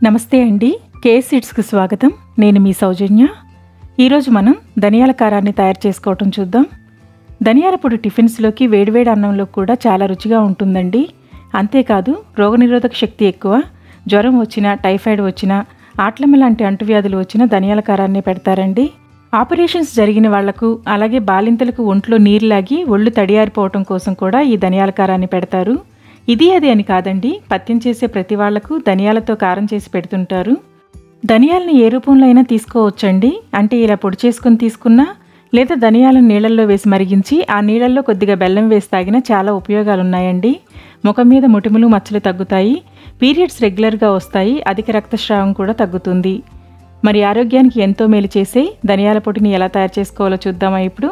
నమస్తే అండి కే సీడ్స్కి స్వాగతం నేను మీ సౌజన్య ఈరోజు మనం ధనియాల కారాన్ని తయారు చేసుకోవటం చూద్దాం ధనియాల పొడి టిఫిన్స్లోకి వేడివేడి అన్నంలో కూడా చాలా రుచిగా ఉంటుందండి అంతేకాదు రోగనిరోధక శక్తి ఎక్కువ జ్వరం వచ్చినా టైఫాయిడ్ వచ్చినా ఆట్లమ్మ లాంటి అంటువ్యాధులు వచ్చినా ధనియాల కారాన్ని పెడతారండి ఆపరేషన్స్ జరిగిన వాళ్లకు అలాగే బాలింతలకు ఒంట్లో నీరు లాగి ఒళ్ళు తడియారిపోవటం కోసం కూడా ఈ ధనియాల కారాన్ని పెడతారు ఇది అది అని కాదండి పత్యం చేసే ప్రతి వాళ్లకు ధనియాలతో కారం చేసి పెడుతుంటారు ధనియాలను ఏ రూపంలో అయినా తీసుకోవచ్చండి అంటే ఇలా పొడి చేసుకుని తీసుకున్నా లేదా ధనియాలను నీళ్ళల్లో వేసి మరిగించి ఆ నీళ్ళల్లో కొద్దిగా బెల్లం వేసి తాగినా చాలా ఉపయోగాలు ఉన్నాయండి ముఖం మీద ముటిములు మచ్చలు తగ్గుతాయి పీరియడ్స్ రెగ్యులర్గా వస్తాయి అధిక రక్తస్రావం కూడా తగ్గుతుంది మరి ఆరోగ్యానికి ఎంతో మేలు చేసే ధనియాల పొడిని ఎలా తయారు చేసుకోవాలో చూద్దామా ఇప్పుడు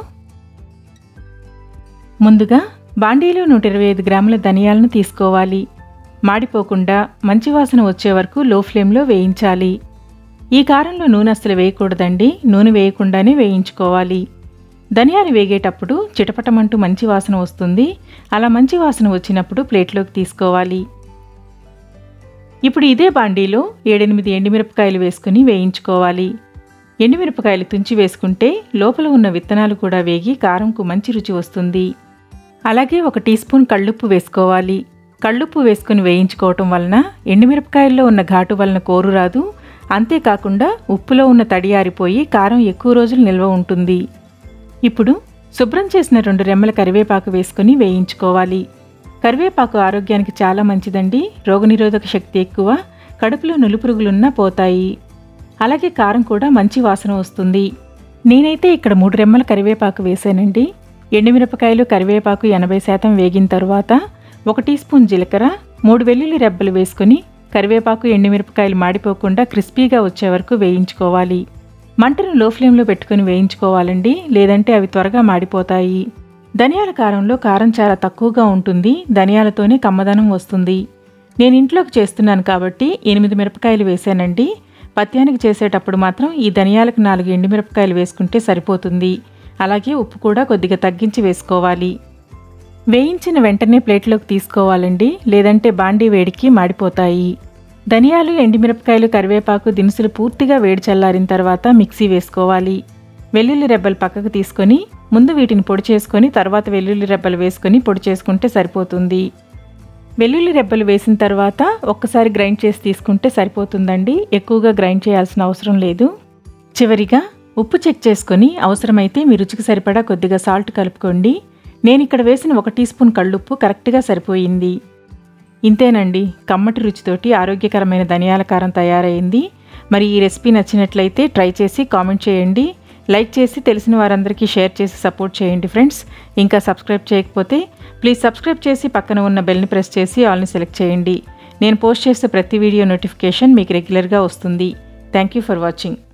ముందుగా బాండీలో నూట ఇరవై ఐదు గ్రాముల ధనియాలను తీసుకోవాలి మాడిపోకుండా మంచి వాసన వచ్చే వరకు లో ఫ్లేమ్లో వేయించాలి ఈ కారంలో నూనె అసలు వేయకూడదండి నూనె వేయకుండానే వేయించుకోవాలి ధనియాలు వేగేటప్పుడు చిటపటమంటూ మంచి వాసన వస్తుంది అలా మంచి వాసన వచ్చినప్పుడు ప్లేట్లోకి తీసుకోవాలి ఇప్పుడు ఇదే బాండీలో ఏడెనిమిది ఎండుమిరపకాయలు వేసుకుని వేయించుకోవాలి ఎండుమిరపకాయలు తుంచి వేసుకుంటే లోపల ఉన్న విత్తనాలు కూడా వేగి కారంకు మంచి రుచి వస్తుంది అలాగే ఒక టీ స్పూన్ కళ్ళుప్పు వేసుకోవాలి కళ్ళుప్పు వేసుకుని వేయించుకోవటం వలన ఎండుమిరపకాయల్లో ఉన్న ఘాటు వలన కోరు రాదు అంతేకాకుండా ఉప్పులో ఉన్న తడి ఆరిపోయి కారం ఎక్కువ రోజులు నిల్వ ఉంటుంది ఇప్పుడు శుభ్రం చేసిన రెండు రెమ్మల కరివేపాకు వేసుకుని వేయించుకోవాలి కరివేపాకు ఆరోగ్యానికి చాలా మంచిదండి రోగనిరోధక శక్తి ఎక్కువ కడుపులో నులుపురుగులున్నా పోతాయి అలాగే కారం కూడా మంచి వాసన వస్తుంది నేనైతే ఇక్కడ మూడు రెమ్మల కరివేపాకు వేసానండి ఎండుమిరపకాయలు కరివేపాకు ఎనభై శాతం వేగిన తరువాత ఒక టీ స్పూన్ జీలకర్ర మూడు వెల్లుల్లి రెబ్బలు వేసుకొని కరివేపాకు ఎండుమిరపకాయలు మాడిపోకుండా క్రిస్పీగా వచ్చే వరకు వేయించుకోవాలి మంటను లో ఫ్లేమ్లో పెట్టుకుని వేయించుకోవాలండి లేదంటే అవి త్వరగా మాడిపోతాయి ధనియాల కారంలో కారం చాలా తక్కువగా ఉంటుంది ధనియాలతోనే కమ్మదనం వస్తుంది నేను ఇంట్లోకి చేస్తున్నాను కాబట్టి ఎనిమిది మిరపకాయలు వేసానండి పత్యానికి చేసేటప్పుడు మాత్రం ఈ ధనియాలకు నాలుగు ఎండుమిరపకాయలు వేసుకుంటే సరిపోతుంది అలాగే ఉప్పు కూడా కొద్దిగా తగ్గించి వేసుకోవాలి వేయించిన వెంటనే ప్లేట్లోకి తీసుకోవాలండి లేదంటే బాండీ వేడికి మాడిపోతాయి ధనియాలు ఎండుమిరపకాయలు కరివేపాకు దినుసులు పూర్తిగా వేడి చల్లారిన తర్వాత మిక్సీ వేసుకోవాలి వెల్లుల్లి రెబ్బలు పక్కకు తీసుకొని ముందు వీటిని పొడి చేసుకొని తర్వాత వెల్లుల్లి రెబ్బలు వేసుకొని పొడి చేసుకుంటే సరిపోతుంది వెల్లుల్లి రెబ్బలు వేసిన తర్వాత ఒక్కసారి గ్రైండ్ చేసి తీసుకుంటే సరిపోతుందండి ఎక్కువగా గ్రైండ్ చేయాల్సిన అవసరం లేదు చివరిగా ఉప్పు చెక్ చేసుకొని అవసరమైతే మీ రుచికి సరిపడా కొద్దిగా సాల్ట్ కలుపుకోండి నేను ఇక్కడ వేసిన ఒక టీ స్పూన్ కళ్ళుప్పు కరెక్ట్గా సరిపోయింది ఇంతేనండి కమ్మటి రుచితోటి ఆరోగ్యకరమైన ధనియాల కారం తయారైంది మరి ఈ రెసిపీ నచ్చినట్లయితే ట్రై చేసి కామెంట్ చేయండి లైక్ చేసి తెలిసిన వారందరికీ షేర్ చేసి సపోర్ట్ చేయండి ఫ్రెండ్స్ ఇంకా సబ్స్క్రైబ్ చేయకపోతే ప్లీజ్ సబ్స్క్రైబ్ చేసి పక్కన ఉన్న బెల్ని ప్రెస్ చేసి ఆల్ని సెలెక్ట్ చేయండి నేను పోస్ట్ చేసే ప్రతి వీడియో నోటిఫికేషన్ మీకు రెగ్యులర్గా వస్తుంది థ్యాంక్ యూ ఫర్ వాచింగ్